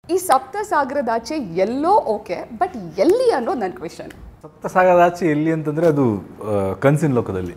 ಈ ಸಪ್ತ ಸಾಗರದಾಚೆ ಎಲ್ಲೋ okay but ಎಲ್ಲಿ ಅನ್ನೋದು ನನ್ನ ಕ್ವೆಶನ್ ಸಪ್ತ ಸಾಗರದಾಚೆ ಎಲ್ಲಿ ಅಂತಂದರೆ ಅದು ಆ, ಕನಸಿನ ಲೋಕದಲ್ಲಿ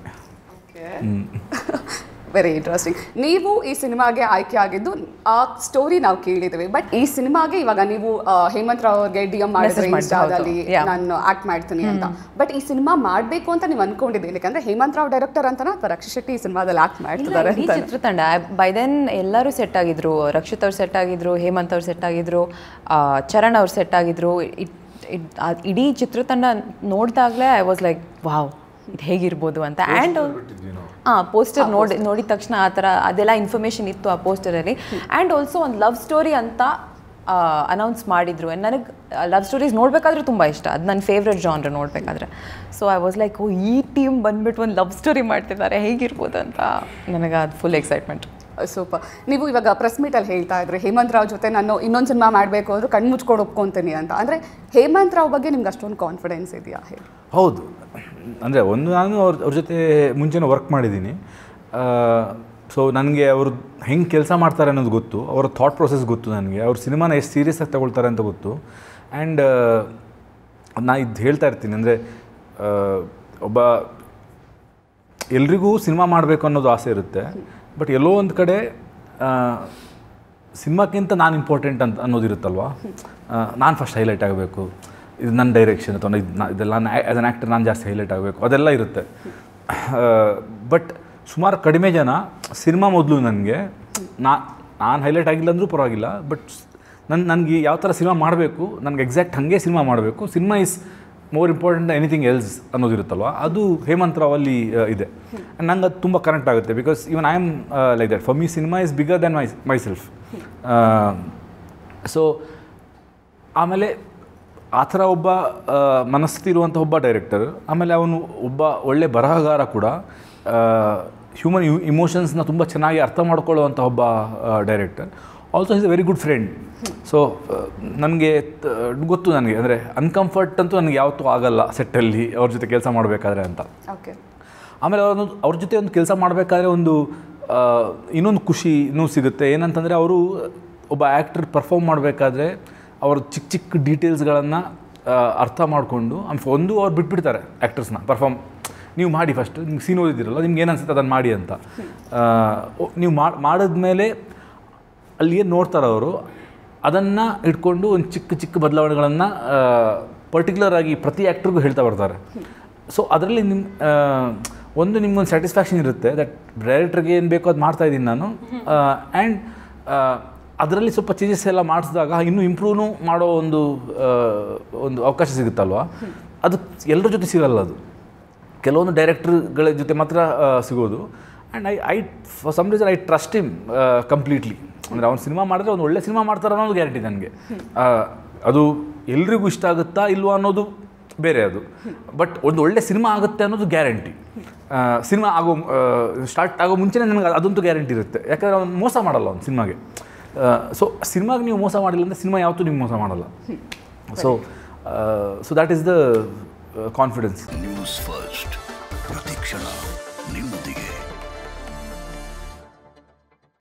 ವೆರಿ ಇಂಟ್ರೆಸ್ಟಿಂಗ್ ನೀವು ಈ ಸಿನಿಮಾಗೆ ಆಯ್ಕೆ ಆಗಿದ್ದು ಆ ಸ್ಟೋರಿ ನಾವು ಕೇಳಿದ್ದೇವೆ ಬಟ್ ಈ ಸಿನಿಮಾಗೆ ಇವಾಗ ನೀವು ಆ, ಹೇಮಂತ್ ರಾವ್ ಅವ್ರಿಗೆ ಡಿ ಎಂ ಮಾಡಿದ್ರೆ Message ಮಾಡಿದ್ದು, ಹೌದು. ಇನ್ಸ್ಟಾದಲ್ಲಿ Yeah. ನಾನು ಆಕ್ಟ್ ಮಾಡ್ತೀನಿ ಅಂತ ಬಟ್ ಈ ಸಿನಿಮಾ ಮಾಡಬೇಕು ಅಂತ ನೀವು ಅನ್ಕೊಂಡಿದ್ದೀನಿ ಯಾಕಂದ್ರೆ ಹೇಮಂತ್ ರಾವ್ ಡೈರೆಕ್ಟರ್ ಅಂತನಾ ಅಥವಾ ರಕ್ಷಿತ್ ಶೆಟ್ಟಿ ಈ ಸಿನಿಮಾದಲ್ಲಿ ಆಕ್ಟ್ ಮಾಡ್ತಿದ್ದಾರೆ ಇಡೀ ಅಂತ ಚಿತ್ರತಂಡ ಬೈ ದೆನ್ ಎಲ್ಲರೂ ಸೆಟ್ ಆಗಿದ್ರು ರಕ್ಷಿತ್ ಅವ್ರು ಸೆಟ್ ಆಗಿದ್ರು ಹೇಮಂತ್ ಅವ್ರು ಸೆಟ್ ಆಗಿದ್ರು ಆ, ಚರಣ್ ಅವ್ರು ಸೆಟ್ ಆಗಿದ್ರು ಇಟ್ ಇಟ್ ಆ ಇಡೀ ಚಿತ್ರತಂಡ ನೋಡಿದಾಗಲೇ ಐ ವಾಸ್ ಲೈಕ್ ವಾವ್ ಇದು ಹೇಗಿರ್ಬೋದು ಅಂತ ಆ್ಯಂಡ್ ಹಾಂ ಪೋಸ್ಟರ್ ನೋಡಿ ನೋಡಿದ ತಕ್ಷಣ ಆ ಥರ ಅದೆಲ್ಲ ಇನ್ಫಾರ್ಮೇಷನ್ ಇತ್ತು ಆ ಪೋಸ್ಟರಲ್ಲಿ ಆ್ಯಂಡ್ ಆಲ್ಸೋ ಒಂದು ಲವ್ ಸ್ಟೋರಿ ಅಂತ ಅನೌನ್ಸ್ ಮಾಡಿದ್ರು ನನಗೆ ಲವ್ ಸ್ಟೋರೀಸ್ ನೋಡಬೇಕಾದ್ರೆ ತುಂಬ ಇಷ್ಟ ಅದು ನನ್ನ ಫೇವ್ರೆಟ್ ಜಾನ್ರ್ ನೋಡಬೇಕಾದ್ರೆ so I was like oh ಈ ಟೀಮ್ ಬಂದ್ಬಿಟ್ಟು ಒಂದು ಲವ್ ಸ್ಟೋರಿ ಮಾಡ್ತಿದ್ದಾರೆ ಹೇಗಿರ್ಬೋದು ಅಂತ ನನಗೆ ಅದು ಫುಲ್ ಎಕ್ಸೈಟ್ಮೆಂಟ್ ಸೂಪರ್ ನೀವು ಇವಾಗ ಪ್ರೆಸ್ ಮೀಟಲ್ಲಿ ಹೇಳ್ತಾ ಇದ್ರಿ ಹೇಮಂತ್ ರಾವ್ ಜೊತೆ ನಾನು ಇನ್ನೊಂದು ಸಿನಿಮಾ ಮಾಡಬೇಕು ಅಂದ್ರೆ ಕಣ್ಣು ಮುಚ್ಕೊಂಡು ಒಪ್ಕೊಂತೀನಿ ಅಂತ ಅಂದರೆ ಹೇಮಂತ್ ರಾವ್ ಬಗ್ಗೆ ನಿಮ್ಗೆ ಅಷ್ಟೊಂದು ಕಾನ್ಫಿಡೆನ್ಸ್ ಇದೆಯಾ ಹೇಳಿ ಹೌದು ಅಂದರೆ ಒಂದು ನಾನು ಅವ್ರ ಅವ್ರ ಜೊತೆ ಮುಂಚೆನೇ ವರ್ಕ್ ಮಾಡಿದ್ದೀನಿ ಸೊ ನನಗೆ ಅವರು ಹೆಂಗೆ ಕೆಲಸ ಮಾಡ್ತಾರೆ ಅನ್ನೋದು ಗೊತ್ತು ಅವರ ಥಾಟ್ ಪ್ರೊಸೆಸ್ ಗೊತ್ತು ನನಗೆ ಅವ್ರ ಸಿನಿಮಾನ ಎಷ್ಟು ಸೀರಿಯಸ್ ಆಗಿ ತಗೊಳ್ತಾರೆ ಅಂತ ಗೊತ್ತು ಆ್ಯಂಡ್ ನಾ ಇದು ಹೇಳ್ತಾ ಇರ್ತೀನಿ ಅಂದರೆ ಒಬ್ಬ ಎಲ್ರಿಗೂ ಸಿನಿಮಾ ಮಾಡಬೇಕು ಅನ್ನೋದು ಆಸೆ ಇರುತ್ತೆ ಬಟ್ ಎಲ್ಲೋ ಒಂದು ಕಡೆ ಸಿನಿಮಾಕ್ಕಿಂತ ನಾನು ಇಂಪಾರ್ಟೆಂಟ್ ಅಂತ ಅನ್ನೋದಿರುತ್ತಲ್ವ ನಾನು ಫಸ್ಟ್ ಹೈಲೈಟ್ ಆಗಬೇಕು ಇದು ನನ್ನ ಡೈರೆಕ್ಷನ್ ಅಥವಾ ಇದು ನಾ ಇದೆಲ್ಲ ನಾನು ಆ್ಯಸ್ ಅನ್ ಆ್ಯಕ್ಟರ್ ನಾನು ಜಾಸ್ತಿ ಹೈಲೈಟ್ ಆಗಬೇಕು ಅದೆಲ್ಲ ಇರುತ್ತೆ ಬಟ್ ಸುಮಾರು ಕಡಿಮೆ ಜನ ಸಿನಿಮಾ ಮೊದಲು ನನಗೆ ನಾ ನಾನು ಹೈಲೈಟ್ ಆಗಿಲ್ಲ ಅಂದರೂ ಪರವಾಗಿಲ್ಲ ಬಟ್ ನನ್ನ ನನಗೆ ಯಾವ ಥರ ಸಿನಿಮಾ ಮಾಡಬೇಕು ನನಗೆ ಎಕ್ಸಾಕ್ಟ್ ಹಾಗೆ ಸಿನಿಮಾ ಮಾಡಬೇಕು cinema is more important anything else ಅನ್ನೋದಿರುತ್ತಲ್ವ ಅದು ಹೇಮಂತ್ ರಾವ್ ಅಲ್ಲಿ ಆ, ಇದೆ ನಂಗೆ ಅದು ತುಂಬ ಕನೆಕ್ಟ್ ಆಗುತ್ತೆ because even I am like that for me cinema is bigger than my myself so ಆಮೇಲೆ ಆ ಥರ ಒಬ್ಬ ಆ, ಮನಸ್ಥಿತಿ ಇರುವಂಥ ಒಬ್ಬ ಡೈರೆಕ್ಟರ್ ಆಮೇಲೆ ಅವನು ಒಬ್ಬ ಒಳ್ಳೆ ಬರಹಗಾರ ಕೂಡ ಹ್ಯೂಮನ್ ಇಮೋಷನ್ಸ್ನ ತುಂಬ ಚೆನ್ನಾಗಿ ಅರ್ಥ ಮಾಡ್ಕೊಳ್ಳುವಂಥ ಒಬ್ಬ director also is a very good friend so ನನಗೆ ಗೊತ್ತು ನನಗೆ ಅಂದರೆ ಅನ್ಕಂಫರ್ಟ್ ಅಂತೂ ನನಗೆ ಯಾವತ್ತೂ ಆಗಲ್ಲ ಸೆಟ್ಟಲ್ಲಿ ಅವ್ರ ಜೊತೆ ಕೆಲಸ ಮಾಡಬೇಕಾದ್ರೆ ಅಂತ ಓಕೆ ಆಮೇಲೆ ಅವ್ರನ್ನು ಅವ್ರ ಜೊತೆ ಒಂದು ಕೆಲಸ ಮಾಡಬೇಕಾದ್ರೆ ಒಂದು ಆ, ಇನ್ನೊಂದು ಖುಷಿ ಇನ್ನೂ ಸಿಗುತ್ತೆ ಏನಂತಂದರೆ ಅವರು ಒಬ್ಬ ಆ್ಯಕ್ಟರ್ ಪರ್ಫಾರ್ಮ್ ಮಾಡಬೇಕಾದ್ರೆ ಅವ್ರ ಚಿಕ್ಕ ಚಿಕ್ಕ ಡೀಟೇಲ್ಸ್ಗಳನ್ನು ಅರ್ಥ ಮಾಡಿಕೊಂಡು ಒಂದು ಅವ್ರು ಬಿಟ್ಬಿಡ್ತಾರೆ ಆ್ಯಕ್ಟರ್ಸ್ನ ಪರ್ಫಾರ್ಮ್ ನೀವು ಮಾಡಿ ಫಸ್ಟ್ ನಿಮ್ಗೆ ಸೀನ್ ಓದಿದ್ದೀರಲ್ಲ ನಿಮ್ಗೆ ಏನು ಅನ್ಸುತ್ತೆ ಅದನ್ನು ಮಾಡಿ ಅಂತ ಆ, ಒ- ನೀವು ಮಾಡಿದ್ಮೇಲೆ ಅಲ್ಲಿ ಏನು ನೋಡ್ತಾರೆ ಅವರು ಅದನ್ನು ಇಟ್ಕೊಂಡು ಒಂದು ಚಿಕ್ಕ ಚಿಕ್ಕ ಬದಲಾವಣೆಗಳನ್ನು ಪರ್ಟಿಕ್ಯುಲರ್ ಆಗಿ ಪ್ರತಿ ಆ್ಯಕ್ಟ್ರಿಗೂ ಹೇಳ್ತಾ ಬರ್ತಾರೆ ಸೊ ಅದರಲ್ಲಿ ನಿಮ್ಮ ಆ, ಒಂದು ನಿಮ್ಗೊಂದು ಸ್ಯಾಟಿಸ್ಫ್ಯಾಕ್ಷನ್ ಇರುತ್ತೆ ದಟ್ ಡೈರೆಕ್ಟ್ರಿಗೆ ಏನು ಬೇಕೋ ಅದು ಮಾಡ್ತಾ ಇದ್ದೀನಿ ನಾನು ಆ್ಯಂಡ್ ಅದರಲ್ಲಿ ಸ್ವಲ್ಪ ಚೇಂಜಸ್ ಎಲ್ಲ ಮಾಡಿಸಿದಾಗ ಇನ್ನೂ ಇಂಪ್ರೂವ್ನು ಮಾಡೋ ಒಂದು ಆ, ಒಂದು ಅವಕಾಶ ಸಿಗುತ್ತಲ್ವ ಅದು ಎಲ್ಲರ ಜೊತೆ ಸಿಗಲ್ಲ ಅದು ಕೆಲವೊಂದು ಡೈರೆಕ್ಟರ್ಗಳ ಜೊತೆ ಮಾತ್ರ ಆ, ಸಿಗೋದು and I I for some reason I trust him completely ಅಂದರೆ ಅವ್ನು ಸಿನಿಮಾ ಮಾಡಿದ್ರೆ ಒಂದು ಒಳ್ಳೆ ಸಿನಿಮಾ ಮಾಡ್ತಾರೆ ಅನ್ನೋದು ಗ್ಯಾರಂಟಿ ನನಗೆ ಅದು ಎಲ್ರಿಗೂ ಇಷ್ಟ ಆಗುತ್ತಾ ಇಲ್ವಾ ಅನ್ನೋದು ಬೇರೆ ಅದು ಬಟ್ ಒಂದು ಒಳ್ಳೆ ಸಿನಿಮಾ ಆಗುತ್ತೆ ಅನ್ನೋದು ಗ್ಯಾರಂಟಿ ಸಿನಿಮಾ ಆಗೋ ಸ್ಟಾರ್ಟ್ ಆಗೋ ಮುಂಚೆನೇ ನನಗೆ ಅದಂತೂ ಗ್ಯಾರಂಟಿ ಇರುತ್ತೆ ಯಾಕಂದರೆ ಅವ್ನು ಮೋಸ ಮಾಡಲ್ಲ ಅವ್ನು ಸಿನಿಮಾಗೆ ಸೊ ಸಿನಿಮಾಗೆ ನೀವು ಮೋಸ ಮಾಡಿಲ್ಲ ಅಂದರೆ ಸಿನಿಮಾ ಯಾವತ್ತೂ ನೀವು ಮೋಸ ಮಾಡಲ್ಲ so so that is the confidence news first ಪ್ರತಿಕ್ಷಣ ನಿಮ್ಮ